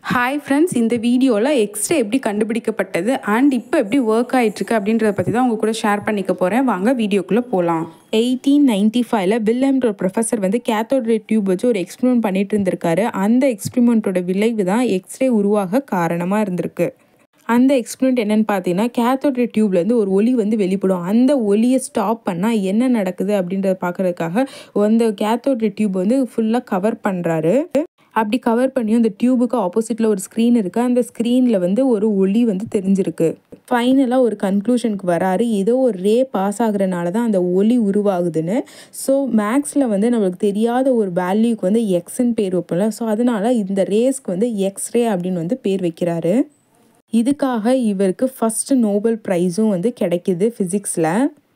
hi friends இந்த வீடியோவில் x ray எப்படி கண்டுபிடிக்கப்பட்டது அண்ட் இப்போ எப்படி ஒர்க் ஆகிட்டுருக்கு அப்படின்றத பற்றி தான் உங்கள் கூட ஷேர் பண்ணிக்க போகிறேன் வாங்க வீடியோக்குள்ளே போகலாம் எயிட்டீன் நைன்டி ஃபைவ்ல பில்லம்ன்ற ஒரு ப்ரொஃபஸர் வந்து கேத்தோட் ரே டியூப் வச்சு ஒரு எக்ஸ்பெரிமெண்ட் பண்ணிட்டு இருந்திருக்காரு அந்த எக்ஸ்பெரிமெண்ட்டோட விளைவு தான் எக்ஸ்ரே உருவாக காரணமாக இருந்திருக்கு அந்த எக்ஸ்பெரிமெண்ட் என்னன்னு பார்த்தீங்கன்னா கேத்தோட் ரே டியூப்லேருந்து ஒரு ஒளி வந்து வெளிப்படும் அந்த ஒளியை ஸ்டாப் பண்ணால் என்ன நடக்குது அப்படின்றத பார்க்கறதுக்காக அந்த கேத்தோட் ரே டியூப் வந்து ஃபுல்லாக கவர் பண்ணுறாரு அப்படி கவர் பண்ணி அந்த டியூபுக்கு ஆப்போசிட்டில் ஒரு ஸ்க்ரீன் இருக்குது அந்த ஸ்க்ரீனில் வந்து ஒரு ஒளி வந்து தெரிஞ்சிருக்கு ஃபைனலாக ஒரு கன்க்ளூஷனுக்கு வராரு ஏதோ ஒரு ரே பாஸ் ஆகுறனால தான் அந்த ஒளி உருவாகுதுன்னு ஸோ மேக்ஸில் வந்து நம்மளுக்கு தெரியாத ஒரு வேல்யூக்கு வந்து எக்ஸ்ன்னு பேர் வைப்போம்ல ஸோ அதனால இந்த ரேஸ்க்கு வந்து எக்ஸ்ரே அப்படின்னு வந்து பேர் வைக்கிறாரு இதுக்காக இவருக்கு ஃபஸ்ட்டு நோபல் ப்ரைஸும் வந்து கிடைக்கிது ஃபிசிக்ஸில்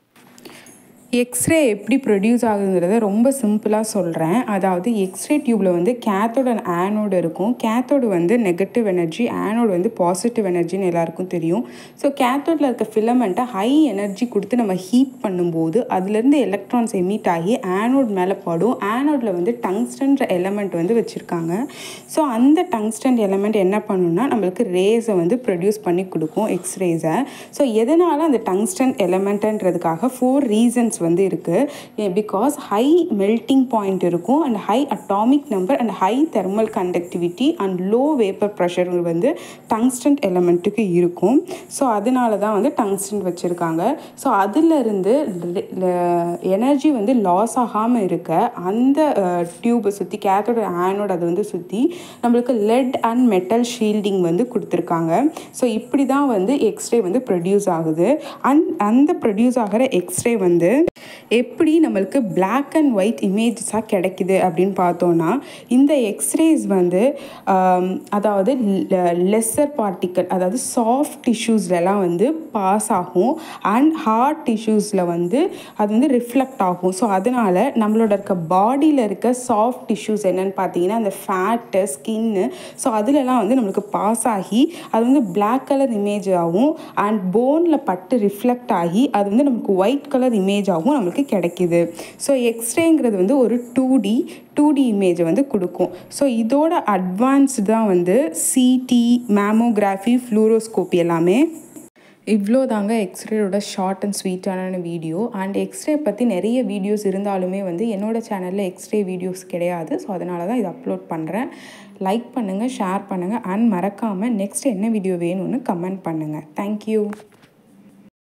எக்ஸ்ரே எப்படி ப்ரொடியூஸ் ஆகுதுங்கிறத ரொம்ப சிம்பிளாக சொல்கிறேன் அதாவது எக்ஸ்ரே டியூப்பில் வந்து கேத்தோட அண்ட் ஆனோடு இருக்கும் கேத்தோடு வந்து நெகட்டிவ் எனர்ஜி ஆனோடு வந்து பாசிட்டிவ் எனர்ஜின்னு எல்லாருக்கும் தெரியும் ஸோ கேத்தோடில் இருக்க ஃபிலமெண்ட்டை ஹை எனர்ஜி கொடுத்து நம்ம ஹீட் பண்ணும்போது அதுலேருந்து எலக்ட்ரான்ஸ் எமிட் ஆகி ஆனோட் மேலே படும் ஆனோடில் வந்து டங்ஸ்டன்ற எலமெண்ட் வந்து வச்சுருக்காங்க ஸோ அந்த டங்ஸ்டன் எலமெண்ட் என்ன பண்ணுன்னா நம்மளுக்கு ரேஸை வந்து ப்ரொடியூஸ் பண்ணி கொடுக்கும் எக்ஸ்ரேஸை ஸோ எதனால் அந்த டங்ஸ்டன் எலமெண்ட்டுன்றதுக்காக ஃபோர் ரீசன்ஸ் வந்து இருக்குது பிகாஸ் ஹை மெல்ட்டிங் பாயிண்ட் இருக்கும் and high atomic number and high thermal conductivity and low vapour pressure வந்து டங்ஸ்டன் எலமெண்ட்டுக்கு இருக்கும் ஸோ அதனால தான் வந்து டங்ஸ்டன் வச்சுருக்காங்க ஸோ அதிலிருந்து எனர்ஜி வந்து லாஸ் ஆகாமல் இருக்க அந்த டியூபை சுற்றி கேத்தோட ஆனோட அதை வந்து சுற்றி நம்மளுக்கு லெட் அண்ட் மெட்டல் ஷீல்டிங் வந்து கொடுத்துருக்காங்க ஸோ இப்படி தான் வந்து எக்ஸ்ரே வந்து ப்ரொடியூஸ் ஆகுது அண்ட் அந்த ப்ரொடியூஸ் ஆகிற எக்ஸ்ரே வந்து எப்படி நம்மளுக்கு பிளாக் அண்ட் ஒயிட் இமேஜஸாக கிடைக்குது அப்படின்னு பார்த்தோன்னா இந்த எக்ஸ்ரேஸ் வந்து அதாவது லெஸ்ஸர் பார்ட்டிக்கல் அதாவது சாஃப்ட் டிஷ்யூஸ்லலாம் வந்து பாஸ் ஆகும் அண்ட் ஹார்ட் டிஷ்யூஸில் வந்து அது வந்து ரிஃப்ளெக்ட் ஆகும் ஸோ அதனால் நம்மளோட இருக்க பாடியில் இருக்க சாஃப்ட் டிஷ்யூஸ் என்னென்னு பார்த்தீங்கன்னா அந்த ஃபேட்டு ஸ்கின்னு ஸோ அதிலலாம் வந்து நம்மளுக்கு பாஸ் ஆகி அது வந்து பிளாக் கலர் இமேஜ் ஆகும் அண்ட் போனில் பட்டு ரிஃப்ளெக்ட் ஆகி அது வந்து நமக்கு ஒயிட் கலர் இமேஜ் ஆகும் நம்மளுக்கு கிடைக்கிது ஸோ எக்ஸ்ரேங்கிறது வந்து ஒரு டூ டி டூ டி இமேஜை வந்து கொடுக்கும் ஸோ இதோட அட்வான்ஸ் தான் வந்து சிடி மேமோகிராஃபி ஃப்ளூரோஸ்கோப்பி எல்லாமே இவ்வளோ தாங்க எக்ஸ்ரேயோட ஷார்ட் அண்ட் ஸ்வீட்டான வீடியோ அண்ட் எக்ஸ்ரே பற்றி நிறைய வீடியோஸ் இருந்தாலுமே வந்து என்னோடய சேனலில் எக்ஸ்ரே வீடியோஸ் கிடையாது ஸோ அதனால தான் இதை அப்லோட் பண்ணுறேன் லைக் பண்ணுங்கள் ஷேர் பண்ணுங்கள் அண்ட் மறக்காமல் நெக்ஸ்ட் என்ன வீடியோ வேணும்னு கமெண்ட் பண்ணுங்கள் தேங்க்யூ